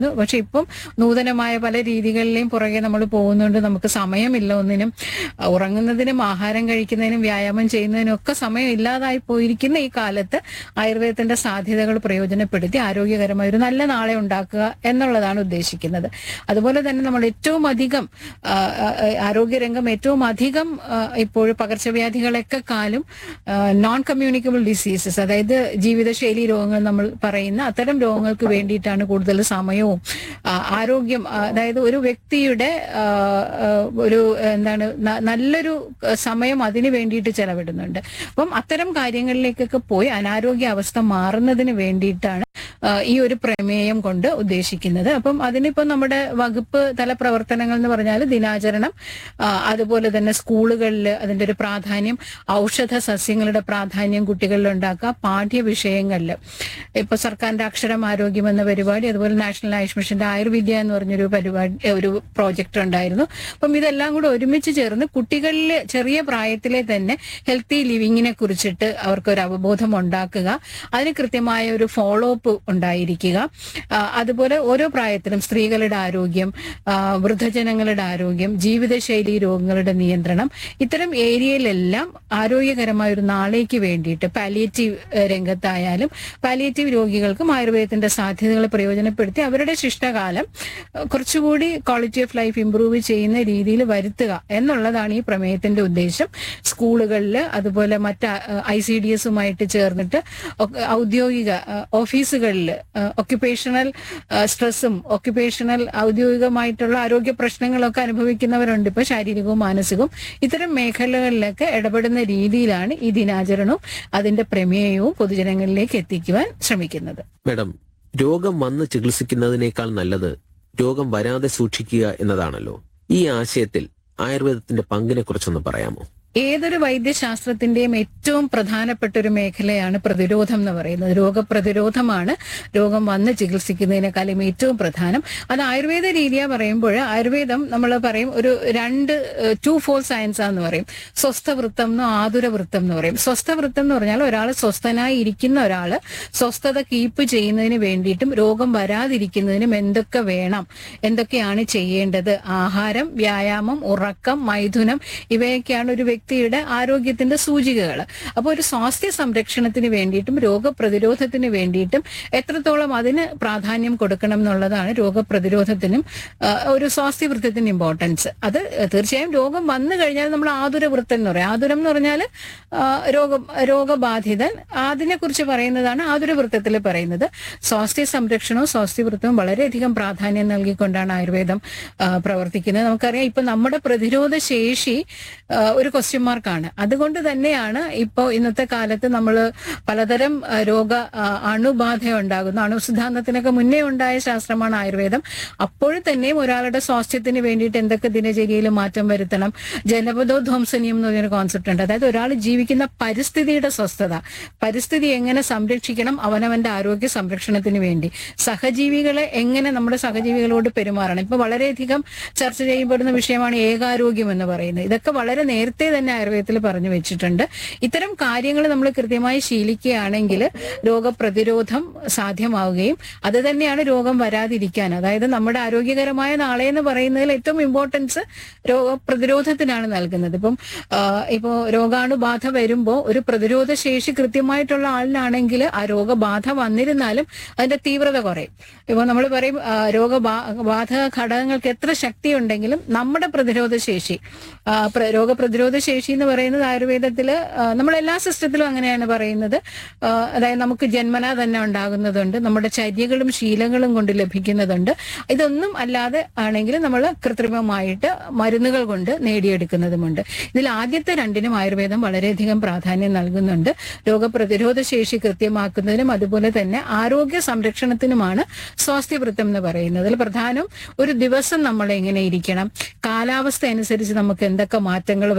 പക്ഷെ ഇപ്പം നൂതനമായ പല രീതികളിലെയും പുറകെ നമ്മൾ പോകുന്നുണ്ട് നമുക്ക് സമയമില്ല ഒന്നിനും അഹ് ഉറങ്ങുന്നതിനും ആഹാരം കഴിക്കുന്നതിനും വ്യായാമം ചെയ്യുന്നതിനും ഒക്കെ സമയം ഇല്ലാതായി പോയിരിക്കുന്ന ഈ കാലത്ത് ആയുർവേദത്തിന്റെ സാധ്യതകൾ പ്രയോജനപ്പെടുത്തി ആരോഗ്യകരമായ ഒരു നല്ല നാളെ ഉണ്ടാക്കുക എന്നുള്ളതാണ് ഉദ്ദേശിക്കുന്നത് അതുപോലെ തന്നെ നമ്മൾ ഏറ്റവും അധികം ആ, ആ, ആരോഗ്യരംഗം ഏറ്റവും അധികം ആ, ഇപ്പോൾ പകർച്ചവ്യാധികളൊക്കെ കാലും നോൺ കമ്മ്യൂണിക്കബിൾ ഡിസീസസ് അതായത് ജീവിതശൈലി രോഗങ്ങൾ നമ്മൾ പറയുന്ന അത്തരം രോഗങ്ങൾക്ക് വേണ്ടിയിട്ടാണ് കൂടുതൽ സമയവും ആ, ആരോഗ്യം ആ, അതായത് ഒരു വ്യക്തിയുടെ ആ, ആ, ഒരു എന്താണ് ന- നല്ലൊരു സമയം അതിന് വേണ്ടിയിട്ട് ചെലവിടുന്നുണ്ട് അപ്പം അത്തരം കാര്യങ്ങളിലേക്കൊക്കെ പോയി അനാരോഗ്യ അവസ്ഥ മാറുന്നതിന് വേണ്ടിയിട്ടാണ് ആ, ഈ ഒരു പ്രമേയം കൊണ്ട് ഉദ്ദേശിക്കുന്നത് അപ്പം അതിനിപ്പോ നമ്മുടെ വകുപ്പ് തല പ്രവർത്തനങ്ങൾ എന്ന് പറഞ്ഞാൽ ദിനാചരണം ആ, അതുപോലെ തന്നെ സ്കൂളുകളിൽ അതിന്റെ ഒരു പ്രാധാന്യം ഔഷധ സസ്യങ്ങളുടെ പ്രാധാന്യം കുട്ടികളിൽ ഉണ്ടാക്കുക പാഠ്യ വിഷയങ്ങളിൽ ഇപ്പൊ സർക്കാരിന്റെ അക്ഷരം ആരോഗ്യം എന്ന പരിപാടി അതുപോലെ നാഷണൽ ആയുഷ് മിഷന്റെ ആയുർവിദ്യ എന്ന് പറഞ്ഞൊരു പരിപാടി ഏ, ഒരു പ്രോജക്റ്റ് ഉണ്ടായിരുന്നു അപ്പം ഇതെല്ലാം കൂടെ ഒരുമിച്ച് ചേർന്ന് കുട്ടികളിലെ ചെറിയ പ്രായത്തിലെ തന്നെ ഹെൽത്തി ലിവിങ്ങിനെ കുറിച്ചിട്ട് അവർക്ക് ഒരു അവബോധം ഉണ്ടാക്കുക അതിന് കൃത്യമായ ഒരു ഫോളോ അപ്പ് ഉണ്ടായിരിക്കുക ആ, അതുപോലെ ഓരോ പ്രായത്തിലും സ്ത്രീകളുടെ ആരോഗ്യം ആ, വൃദ്ധജനങ്ങളുടെ ആരോഗ്യം ജീവിതശൈലി രോഗങ്ങളുടെ നിയന്ത്രണം ഇത്തരം ഏരിയയിലെല്ലാം ആരോഗ്യകരമായ ഒരു നാളേക്ക് വേണ്ടിയിട്ട് പാലിയേറ്റീവ് രംഗത്തായാലും പാലിയേറ്റീവ് രോഗികൾക്കും ആയുർവേദത്തിന്റെ സാധ്യതകൾ പ്രയോജനപ്പെടുത്തി അവരുടെ ശിഷ്ടകാലം ആ, കുറച്ചുകൂടി ക്വാളിറ്റി ഓഫ് ലൈഫ് ഇംപ്രൂവ് ചെയ്യുന്ന രീതിയിൽ വരുത്തുക എന്നുള്ളതാണ് ഈ പ്രമേയത്തിന്റെ ഉദ്ദേശം സ്കൂളുകളിൽ അതുപോലെ മറ്റ് ഐ സി ഡി എസുമായിട്ട് ചേർന്നിട്ട് ഒക്കെ ഔദ്യോഗിക ഓഫീസുകളിൽ ഒക്യുപേഷണൽ സ്ട്രെസ്സും ഒക്യുപേഷണൽ ഔദ്യോഗികമായിട്ടുള്ള ആരോഗ്യ പ്രശ്നങ്ങളൊക്കെ അനുഭവിക്കുന്നവരുണ്ട് ഇപ്പൊ ശാരീരികവും മാനസികവും ഇത്തരം മേഖലകളിലൊക്കെ ഇടപെടുന്ന രീതിയിലാണ് ഈ ദിനാചരണവും അതിന്റെ പ്രമേയവും പൊതുജനങ്ങളിലേക്ക് എത്തിക്കുവാൻ ശ്രമിക്കുന്നത് മേഡം രോഗം വന്ന് ചികിത്സിക്കുന്നതിനേക്കാൾ നല്ലത് രോഗം വരാതെ സൂക്ഷിക്കുക എന്നതാണല്ലോ ഈ ആശയത്തിൽ ആയുർവേദത്തിന്റെ പങ്കിനെ കുറിച്ചൊന്ന് പറയാമോ ഏതൊരു വൈദ്യശാസ്ത്രത്തിന്റെയും ഏറ്റവും പ്രധാനപ്പെട്ട ഒരു മേഖലയാണ് പ്രതിരോധം എന്ന് പറയുന്നത് രോഗപ്രതിരോധമാണ് രോഗം വന്ന് ചികിത്സിക്കുന്നതിനേക്കാളും ഏറ്റവും പ്രധാനം അത് ആയുർവേദ രീതിയാ പറയുമ്പോൾ ആയുർവേദം നമ്മൾ പറയും ഒരു രണ്ട് ടു ഫോൾ സയൻസ് എന്ന് പറയും സ്വസ്ഥവൃത്തം എന്നോ ആതുര വൃത്തം എന്ന് പറയും സ്വസ്ഥവൃത്തം എന്ന് പറഞ്ഞാൽ ഒരാൾ സ്വസ്ഥനായി ഇരിക്കുന്ന ഒരാൾ സ്വസ്ഥത കീപ്പ് ചെയ്യുന്നതിന് വേണ്ടിയിട്ടും രോഗം വരാതിരിക്കുന്നതിനും എന്തൊക്കെ വേണം എന്തൊക്കെയാണ് ചെയ്യേണ്ടത് ആഹാരം വ്യായാമം ഉറക്കം മൈഥുനം ഇവയൊക്കെയാണ് ഒരു വ്യക്തിയുടെ ആരോഗ്യത്തിന്റെ സൂചികകൾ അപ്പോൾ ഒരു സ്വാസ്ഥ്യ സംരക്ഷണത്തിന് വേണ്ടിയിട്ടും രോഗപ്രതിരോധത്തിന് വേണ്ടിയിട്ടും എത്രത്തോളം അതിന് പ്രാധാന്യം കൊടുക്കണം എന്നുള്ളതാണ് രോഗപ്രതിരോധത്തിനും ആ, ഒരു സ്വാസ്ഥ്യ വൃത്തത്തിന് ഇമ്പോർട്ടൻസ് അത് തീർച്ചയായും രോഗം വന്നു കഴിഞ്ഞാൽ നമ്മൾ ആതുര വൃത്തം എന്ന് പറയും ആതുരം എന്ന് പറഞ്ഞാൽ ആ, രോഗം രോഗബാധിതൻ അതിനെ കുറിച്ച് പറയുന്നതാണ് ആതുര വൃത്തത്തിൽ പറയുന്നത് സ്വാസ്ഥ്യ സംരക്ഷണവും സ്വാസ്ഥ്യ വൃത്തവും വളരെയധികം പ്രാധാന്യം നൽകിക്കൊണ്ടാണ് ആയുർവേദം ആ, പ്രവർത്തിക്കുന്നത് നമുക്കറിയാം ഇപ്പൊ നമ്മുടെ പ്രതിരോധ ശേഷി ആ, ഒരു ക്വസ്റ്റ്യൻ മാർക്കാണ് അതുകൊണ്ട് തന്നെയാണ് ഇപ്പോൾ ഇന്നത്തെ കാലത്ത് നമ്മൾ പലതരം ആ, രോഗ ആ, അണുബാധ ഉണ്ടാകുന്നു അണുസിദ്ധാന്തത്തിനൊക്കെ മുന്നേ ഉണ്ടായ ശാസ്ത്രമാണ് ആയുർവേദം അപ്പോൾ തന്നെയും ഒരാളുടെ സ്വാസ്ഥ്യത്തിന് വേണ്ടിയിട്ട് എന്തൊക്കെ ദിനചര്യയിൽ മാറ്റം വരുത്തണം ജലപദോധ്വംസനീയം എന്ന് പറഞ്ഞൊരു കോൺസെപ്റ്റ് ഉണ്ട് അതായത് ഒരാൾ ജീവിക്കുന്ന പരിസ്ഥിതിയുടെ സ്വസ്ഥത പരിസ്ഥിതി എങ്ങനെ സംരക്ഷിക്കണം അവനവന്റെ ആരോഗ്യ സംരക്ഷണത്തിന് വേണ്ടി സഹജീവികളെ എങ്ങനെ നമ്മുടെ സഹജീവികളോട് പെരുമാറണം ഇപ്പൊ വളരെയധികം ചർച്ച ചെയ്യപ്പെടുന്ന വിഷയമാണ് ഏകാരോഗ്യം എന്ന് പറയുന്നത് ഇതൊക്കെ വളരെ നേരത്തെ തന്നെ ആയുർവേദത്തിൽ പറഞ്ഞു വെച്ചിട്ടുണ്ട് ഇത്തരം കാര്യങ്ങൾ നമ്മൾ കൃത്യമായി ശീലിക്കുകയാണെങ്കിൽ രോഗപ്രതിരോധം സാധ്യമാവുകയും അത് തന്നെയാണ് രോഗം വരാതിരിക്കാൻ അതായത് നമ്മുടെ ആരോഗ്യകരമായ നാളെ എന്ന് പറയുന്നതിൽ ഏറ്റവും ഇമ്പോർട്ടൻസ് രോഗപ്രതിരോധത്തിനാണ് നൽകുന്നത് ഇപ്പം ആ, ഇപ്പോ രോഗാണുബാധ വരുമ്പോൾ ഒരു പ്രതിരോധ ശേഷി കൃത്യമായിട്ടുള്ള ആളിനാണെങ്കിൽ ആ രോഗബാധ വന്നിരുന്നാലും അതിന്റെ തീവ്രത കുറയും ഇപ്പൊ നമ്മൾ പറയും ആ, രോഗബാ- ബാധ ഘടകങ്ങൾക്ക് എത്ര ശക്തി ഉണ്ടെങ്കിലും നമ്മുടെ പ്രതിരോധ ശേഷി ആ, പ്ര- രോഗപ്രതിരോധ ശേഷി എന്ന് പറയുന്നത് ആയുർവേദത്തില് ആ, നമ്മൾ എല്ലാ സിസ്റ്റത്തിലും അങ്ങനെയാണ് പറയുന്നത് ആ, അതായത് നമുക്ക് ജന്മന തന്നെ ഉണ്ടാകുന്നതുണ്ട് നമ്മുടെ ചര്യകളും ശീലങ്ങളും കൊണ്ട് ലഭിക്കുന്നതുണ്ട് ഇതൊന്നും അല്ലാതെ ആണെങ്കിൽ നമ്മൾ കൃത്രിമമായിട്ട് മരുന്നുകൾ കൊണ്ട് നേടിയെടുക്കുന്നതുമുണ്ട് ഇതിൽ ആദ്യത്തെ രണ്ടിനും ആയുർവേദം വളരെയധികം പ്രാധാന്യം നൽകുന്നുണ്ട് രോഗപ്രതിരോധ ശേഷി കൃത്യമാക്കുന്നതിനും അതുപോലെ തന്നെ ആരോഗ്യ സംരക്ഷണത്തിനുമാണ് സ്വാസ്ഥ്യവൃത്തം എന്ന് പറയുന്നത് അതിൽ പ്രധാനം ഒരു ദിവസം നമ്മൾ എങ്ങനെ ഇരിക്കണം കാലാവസ്ഥ അനുസരിച്ച് നമുക്ക് എന്തൊക്കെ മാറ്റങ്ങൾ വരുത്തണം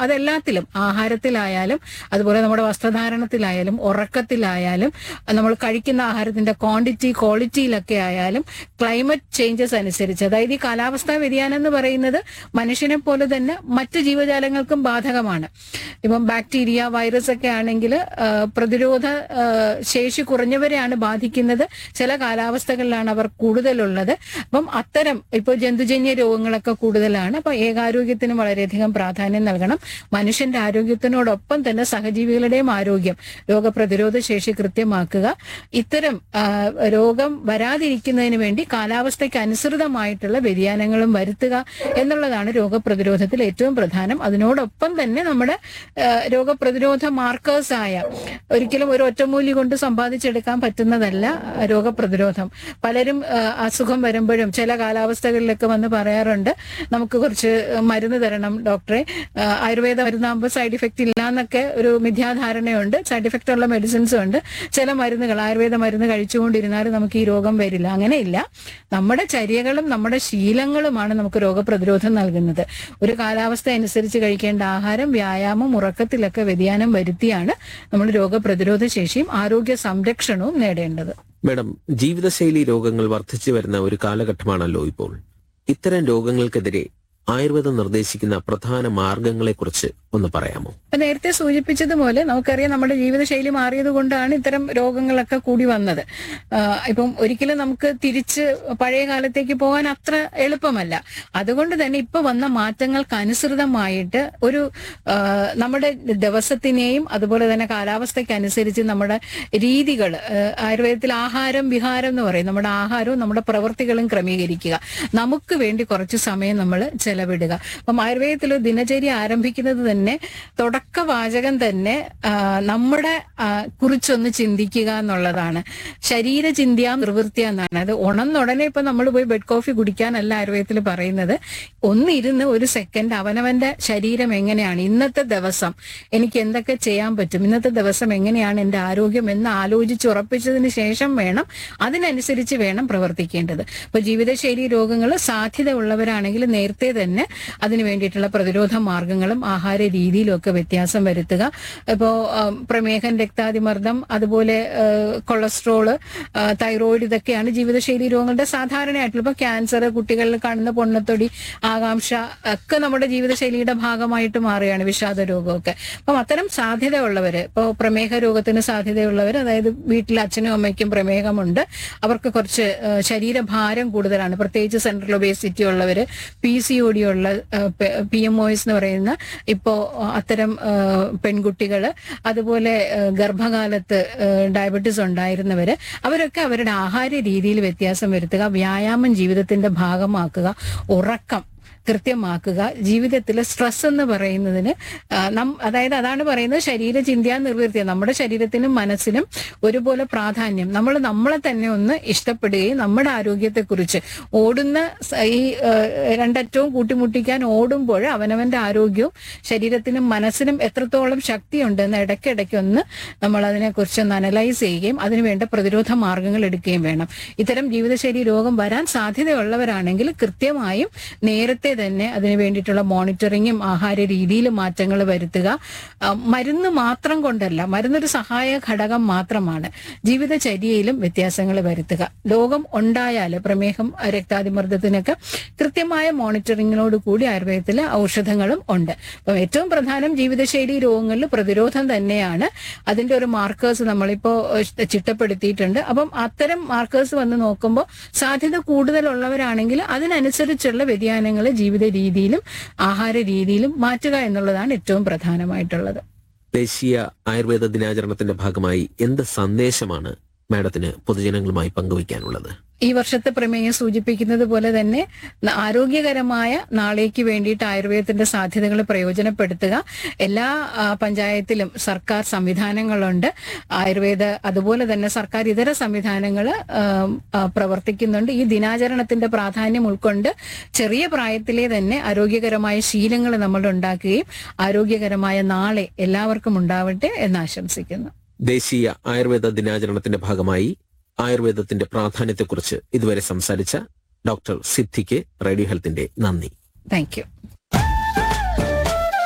അതെല്ലാത്തിലും ആഹാരത്തിലായാലും അതുപോലെ നമ്മുടെ വസ്ത്രധാരണത്തിലായാലും ഉറക്കത്തിലായാലും നമ്മൾ കഴിക്കുന്ന ആഹാരത്തിന്റെ ക്വാണ്ടിറ്റി ക്വാളിറ്റിയിലൊക്കെ ആയാലും ക്ലൈമറ്റ് ചേഞ്ചസ് അനുസരിച്ച് അതായത് ഈ കാലാവസ്ഥാ വ്യതിയാനം എന്ന് പറയുന്നത് മനുഷ്യനെ പോലെ തന്നെ മറ്റു ജീവജാലങ്ങൾക്കും ബാധകമാണ് ഇപ്പം ബാക്ടീരിയ വൈറസ് ഒക്കെ ആണെങ്കിൽ പ്രതിരോധ ആ, ശേഷി കുറഞ്ഞവരെയാണ് ബാധിക്കുന്നത് ചില കാലാവസ്ഥകളിലാണ് അവർ കൂടുതലുള്ളത് അപ്പം അത്തരം ഇപ്പോൾ ജന്തുജന്യ രോഗങ്ങളൊക്കെ കൂടുതലാണ് അപ്പൊ ഏകാരോഗ്യത്തിന് വളരെയധികം പ്രാധാന്യം നൽകണം മനുഷ്യന്റെ ആരോഗ്യത്തിനോടൊപ്പം തന്നെ സഹജീവികളുടെയും ആരോഗ്യം രോഗപ്രതിരോധ ശേഷി കൃത്യമാക്കുക ഇത്തരം ആ, രോഗം വരാതിരിക്കുന്നതിന് വേണ്ടി കാലാവസ്ഥയ്ക്ക് അനുസൃതമായിട്ടുള്ള വ്യതിയാനങ്ങളും വരുത്തുക എന്നുള്ളതാണ് രോഗപ്രതിരോധത്തിൽ ഏറ്റവും പ്രധാനം അതിനോടൊപ്പം തന്നെ നമ്മുടെ ആ, രോഗപ്രതിരോധ മാർക്കേഴ്സ് ആയ ഒരിക്കലും ഒരു ഒറ്റമൂലി കൊണ്ട് സമ്പാദിച്ചെടുക്കാൻ പറ്റുന്നതല്ല ആ, രോഗപ്രതിരോധം പലരും ആ, അസുഖം വരുമ്പോഴും ചില കാലാവസ്ഥകളിലൊക്കെ വന്ന് പറയാറുണ്ട് നമുക്ക് കുറച്ച് മരുന്ന് തരണം ഡോക്ടറെ ആ, ആയുർവേദ മരുന്നാകുമ്പോൾ സൈഡ് ഇഫക്റ്റ് ഇല്ല എന്നൊക്കെ ഒരു മിഥ്യാധാരണയുണ്ട് സൈഡ് ഇഫക്റ്റ് ഉള്ള മെഡിസിൻസും ഉണ്ട് ചില മരുന്നുകൾ ആയുർവേദ മരുന്ന് കഴിച്ചുകൊണ്ടിരുന്നാലും നമുക്ക് ഈ രോഗം വരില്ല അങ്ങനെയില്ല നമ്മുടെ ചര്യകളും നമ്മുടെ ശീലങ്ങളുമാണ് നമുക്ക് രോഗപ്രതിരോധം നൽകുന്നത് ഒരു കാലാവസ്ഥ അനുസരിച്ച് കഴിക്കേണ്ട ആഹാരം വ്യായാമം ഉറക്കത്തിലൊക്കെ വ്യതിയാനം വരുത്തിയാണ് നമ്മൾ രോഗപ്രതിരോധ ശേഷിയും ആരോഗ്യ സംരക്ഷണവും നേടേണ്ടത് മാഡം ജീവിതശൈലി രോഗങ്ങൾ വർദ്ധിച്ചു വരുന്ന ഒരു കാലഘട്ടമാണല്ലോ ഇപ്പോൾ ഇത്തരം രോഗങ്ങൾക്കെതിരെ ആയുർവേദം നിർദ്ദേശിക്കുന്ന പ്രധാന മാർഗങ്ങളെക്കുറിച്ച് ഒന്ന് പറയാമോ ഇപ്പൊ നേരത്തെ സൂചിപ്പിച്ചതുപോലെ നമുക്കറിയാം നമ്മുടെ ജീവിതശൈലി മാറിയത് കൊണ്ടാണ് ഇത്തരം രോഗങ്ങളൊക്കെ കൂടി വന്നത് ആ, ഇപ്പം ഒരിക്കലും നമുക്ക് തിരിച്ച് പഴയ കാലത്തേക്ക് പോകാൻ അത്ര എളുപ്പമല്ല അതുകൊണ്ട് തന്നെ ഇപ്പൊ വന്ന മാറ്റങ്ങൾക്ക് അനുസൃതമായിട്ട് ഒരു ആ, നമ്മുടെ ദിവസത്തിനെയും അതുപോലെ തന്നെ കാലാവസ്ഥയ്ക്ക് അനുസരിച്ച് നമ്മുടെ രീതികൾ ആയുർവേദത്തിൽ ആഹാരം വിഹാരം എന്ന് പറയും നമ്മുടെ ആഹാരവും നമ്മുടെ പ്രവൃത്തികളും ക്രമീകരിക്കുക നമുക്ക് വേണ്ടി കുറച്ച് സമയം നമ്മൾ ചെലവിടുക അപ്പം ആയുർവേദത്തിൽ ഒരു ദിനചര്യ ആരംഭിക്കുന്നത് തന്നെ തുടക്കവാചകം തന്നെ ആ, നമ്മുടെ ആ, കുറിച്ചൊന്ന് ചിന്തിക്കുക എന്നുള്ളതാണ് ശരീരചിന്തിയ നിർവൃത്തിയ എന്നാണ് അത് ഉണന്നുടനെ ഇപ്പൊ നമ്മൾ പോയി ബെഡ് കോഫി കുടിക്കാനല്ല ആയുർവേദത്തിൽ പറയുന്നത് ഒന്നിരുന്ന് ഒരു സെക്കൻഡ് അവനവന്റെ ശരീരം എങ്ങനെയാണ് ഇന്നത്തെ ദിവസം എനിക്ക് എന്തൊക്കെ ചെയ്യാൻ പറ്റും ഇന്നത്തെ ദിവസം എങ്ങനെയാണ് എന്റെ ആരോഗ്യം എന്ന് ആലോചിച്ച് ഉറപ്പിച്ചതിന് ശേഷം വേണം അതിനനുസരിച്ച് വേണം പ്രവർത്തിക്കേണ്ടത് ഇപ്പൊ ജീവിതശൈലി രോഗങ്ങൾ സാധ്യത ഉള്ളവരാണെങ്കിൽ നേരത്തെ തന്നെ അതിന് വേണ്ടിയിട്ടുള്ള പ്രതിരോധ മാർഗങ്ങളും ആഹാര രീതിയിലും ഒക്കെ വ്യത്യാസം വരുത്തുക ഇപ്പോ ആം, പ്രമേഹം രക്താതിമർദ്ദം അതുപോലെ ആ, കൊളസ്ട്രോള് ആ, തൈറോയിഡ് ഇതൊക്കെയാണ് ജീവിതശൈലി രോഗങ്ങളുടെ സാധാരണയായിട്ടുള്ള ഇപ്പൊ ക്യാൻസർ കുട്ടികളിൽ കാണുന്ന പൊണ്ണത്തൊടി ആകാംക്ഷ ഒക്കെ നമ്മുടെ ജീവിതശൈലിയുടെ ഭാഗമായിട്ട് മാറുകയാണ് വിഷാദ രോഗമൊക്കെ അപ്പം അത്തരം സാധ്യതയുള്ളവര് ഇപ്പോൾ പ്രമേഹ രോഗത്തിന് സാധ്യതയുള്ളവർ അതായത് വീട്ടിൽ അച്ഛനും അമ്മയ്ക്കും പ്രമേഹമുണ്ട് അവർക്ക് കുറച്ച് ആ, ശരീരഭാരം കൂടുതലാണ് പ്രത്യേകിച്ച് സെൻട്രൽ ഒബേസിറ്റി ഉള്ളവര് പി സി ഒ ഡി ഉള്ള പി എം ഒ എസ് എന്ന് പറയുന്ന ഇപ്പോ അത്തരം ആ, പെൺകുട്ടികള് അതുപോലെ ആ, ഗർഭകാലത്ത് ആ, ഡയബറ്റീസ് ഉണ്ടായിരുന്നവര് അവരൊക്കെ അവരുടെ ആഹാര രീതിയിൽ വ്യത്യാസം വരുത്തുക വ്യായാമം ജീവിതത്തിന്റെ ഭാഗമാക്കുക ഉറക്കം കൃത്യമാക്കുക ജീവിതത്തിലെ സ്ട്രെസ് എന്ന് പറയുന്നതിന് ആ, നം- അതായത് അതാണ് പറയുന്നത് ശരീര ചിന്തയാ നിർവൃത്തിയ നമ്മുടെ ശരീരത്തിനും മനസ്സിനും ഒരുപോലെ പ്രാധാന്യം നമ്മൾ നമ്മളെ തന്നെ ഒന്ന് ഇഷ്ടപ്പെടുകയും നമ്മുടെ ആരോഗ്യത്തെക്കുറിച്ച് ഓടുന്ന സ- ഈ ആ, രണ്ടറ്റവും കൂട്ടിമുട്ടിക്കാൻ ഓടുമ്പോൾ അവനവന്റെ ആരോഗ്യവും ശരീരത്തിനും മനസ്സിനും എത്രത്തോളം ശക്തിയുണ്ടെന്ന് ഇടയ്ക്കിടയ്ക്ക് ഒന്ന് നമ്മൾ അതിനെക്കുറിച്ച് ഒന്ന് അനലൈസ് ചെയ്യുകയും അതിനുവേണ്ട പ്രതിരോധ മാർഗങ്ങൾ എടുക്കുകയും വേണം ഇത്തരം ജീവിതശൈലി രോഗം വരാൻ സാധ്യതയുള്ളവരാണെങ്കിൽ കൃത്യമായും നേരത്തെ തന്നെ അതിന് വേണ്ടിയിട്ടുള്ള മോണിറ്ററിങ്ങും ആഹാര രീതിയിലും മാറ്റങ്ങൾ വരുത്തുക ആ, മരുന്ന് മാത്രം കൊണ്ടല്ല മരുന്നൊരു സഹായ ഘടകം മാത്രമാണ് ജീവിതചര്യയിലും വ്യത്യാസങ്ങൾ വരുത്തുക രോഗം ഉണ്ടായാൽ പ്രമേഹം രക്താതിമർദ്ദത്തിനൊക്കെ കൃത്യമായ മോണിറ്ററിങ്ങിനോട് കൂടി ആയുർവേദത്തിലെ ഔഷധങ്ങളും ഉണ്ട് അപ്പം ഏറ്റവും പ്രധാനം ജീവിതശൈലി രോഗങ്ങളിൽ പ്രതിരോധം തന്നെയാണ് അതിന്റെ ഒരു മാർക്കേഴ്സ് നമ്മളിപ്പോ ഏഹ്, ചിട്ടപ്പെടുത്തിയിട്ടുണ്ട് അപ്പം അത്തരം മാർക്കേഴ്സ് വന്ന് നോക്കുമ്പോൾ സാധ്യത കൂടുതലുള്ളവരാണെങ്കിൽ അതിനനുസരിച്ചുള്ള വ്യതിയാനങ്ങൾ ജീവിത രീതിയിലും ആഹാര രീതിയിലും മാറ്റുക എന്നുള്ളതാണ് ഏറ്റവും പ്രധാനമായിട്ടുള്ളത് ദേശീയ ആയുർവേദ ദിനാചരണത്തിന്റെ ഭാഗമായി എന്ത് സന്ദേശമാണ് മാഡത്തിന് പൊതുജനങ്ങളുമായി പങ്കുവയ്ക്കാനുള്ളത് ഈ വർഷത്തെ പ്രമേയം സൂചിപ്പിക്കുന്നത് പോലെ തന്നെ ന- ആരോഗ്യകരമായ നാളേക്ക് വേണ്ടിയിട്ട് ആയുർവേദത്തിന്റെ സാധ്യതകൾ പ്രയോജനപ്പെടുത്തുക എല്ലാ ആ, പഞ്ചായത്തിലും സർക്കാർ സംവിധാനങ്ങളുണ്ട് ആയുർവേദ അതുപോലെ തന്നെ സർക്കാർ ഇതര സംവിധാനങ്ങൾ പ്രവർത്തിക്കുന്നുണ്ട് ഈ ദിനാചരണത്തിന്റെ പ്രാധാന്യം ഉൾക്കൊണ്ട് ചെറിയ പ്രായത്തിലെ തന്നെ ആരോഗ്യകരമായ ശീലങ്ങൾ നമ്മൾ ഉണ്ടാക്കുകയും ആരോഗ്യകരമായ നാളെ എല്ലാവർക്കും ഉണ്ടാവട്ടെ എന്ന് ആശംസിക്കുന്നു ദേശീയ ആയുർവേദ ദിനാചരണത്തിന്റെ ഭാഗമായി ആയുർവേദത്തിന്റെ പ്രാധാന്യത്തെക്കുറിച്ച് ഇതുവരെ സംസാരിച്ച ഡോക്ടർ സിദ്ധിക്ക് റേഡിയോ ഹെൽത്തിന്റെ നന്ദി താങ്ക് യു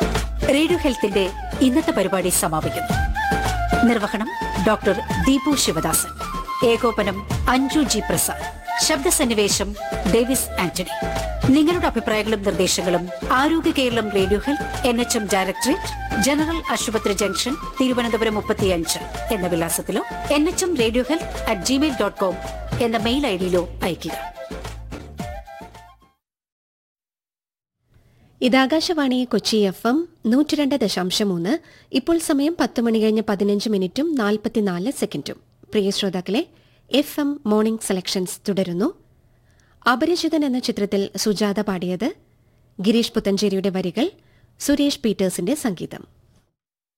റേഡിയോ ഹെൽത്തിന്റെ ഇന്നത്തെ പരിപാടി സമാപിക്കുന്നു നിർവഹണം ഡോക്ടർ ദീപു ശിവദാസൻ ഏകോപനം അഞ്ജു ജി പ്രസാദ് ശബ്ദസന്നിവേശം ഡേവിസ് ആന്റണി നിങ്ങളുടെ അഭിപ്രായങ്ങളും നിർദ്ദേശങ്ങളും ആരോഗ്യ Keralam radio health N H M directorate general ആശുപത്രി ജംഗ്ഷൻ തിരുവനന്തപുരം മുപ്പത്തിയഞ്ച് എന്ന വിലാസത്തിലോ N H M radio health at Gmail dot com എന്ന മെയിൽ ഐ ഡിയിലോ അയയ്ക്കുക ഇത് ആകാശവാണി കൊച്ചി എഫ് എം നൂറ്റിരണ്ട് ദശാംശം മൂന്ന് ഇപ്പോൾ സമയം പത്ത് മണി കഴിഞ്ഞ് പതിനഞ്ച് മിനിറ്റും നാൽപ്പത്തിനാല് സെക്കൻഡും പ്രിയ ശ്രോതാക്കളെ എഫ് എം മോർണിംഗ് സെലക്ഷൻസ് തുടരുന്നു അപരിചിതൻ എന്ന ചിത്രത്തിൽ സുജാത പാടിയത് ഗിരീഷ് പുത്തഞ്ചേരിയുടെ വരികൾ സുരേഷ് പീറ്റേഴ്സിന്റെ സംഗീതം